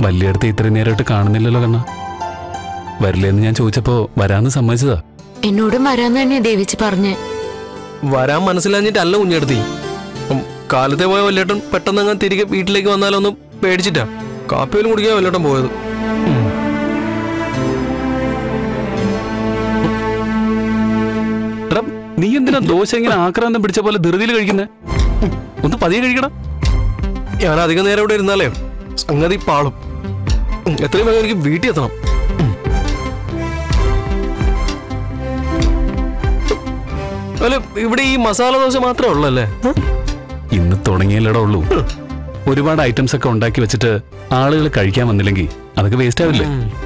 വലിയടത്ത് ഇത്രയും നേരമായിട്ട് കാണുന്നില്ലല്ലോ കണ്ണ വരില്ലെന്ന് ഞാൻ ചോദിച്ചപ്പോ വരാന്ന് സമ്മതിച്ചതാ എന്നോടും വരാന്ന് തന്നെ ദേവിച്ച് പറഞ്ഞ് വരാൻ മനസ്സിലാഞ്ഞിട്ടല്ല കുഞ്ഞെടുത്തി ഉം, കാലത്തെ പോയ വല്ലേട്ടൻ പെട്ടെന്ന് അങ്ങ് തിരികെ വീട്ടിലേക്ക് വന്നാലോ ഒന്ന് പേടിച്ചിട്ടാ കാപ്പിയിലും കുടിക്കാൻ വല്ലേട്ടൻ പോയത് എടാ നീ എന്തിനാ ദോശ ഇങ്ങനെ ആക്രാന്തം പിടിച്ച പോലെ ധൃതിയിൽ കഴിക്കുന്നേ ഒന്ന് പതിയെ കഴിക്കടാ ഞാൻ അധികം നേരം ഇവിടെ ഇരുന്നാലേ സംഗതി പാളും ഉം, എത്രയും വേഗം എനിക്ക് വീട്ടിൽ എത്തണം ഉം. അല്ല ഇവിടെ ഈ മസാല ദോശ മാത്രമേ ഉള്ളല്ലേ ഇന്ന് തുടങ്ങിയല്ലടാ ഉള്ളൂ ഒരുപാട് ഐറ്റംസ് ഒക്കെ ഉണ്ടാക്കി വെച്ചിട്ട് ആളുകൾ കഴിക്കാൻ വന്നില്ലെങ്കിൽ അതൊക്കെ വേസ്റ്റ് ആവില്ലേ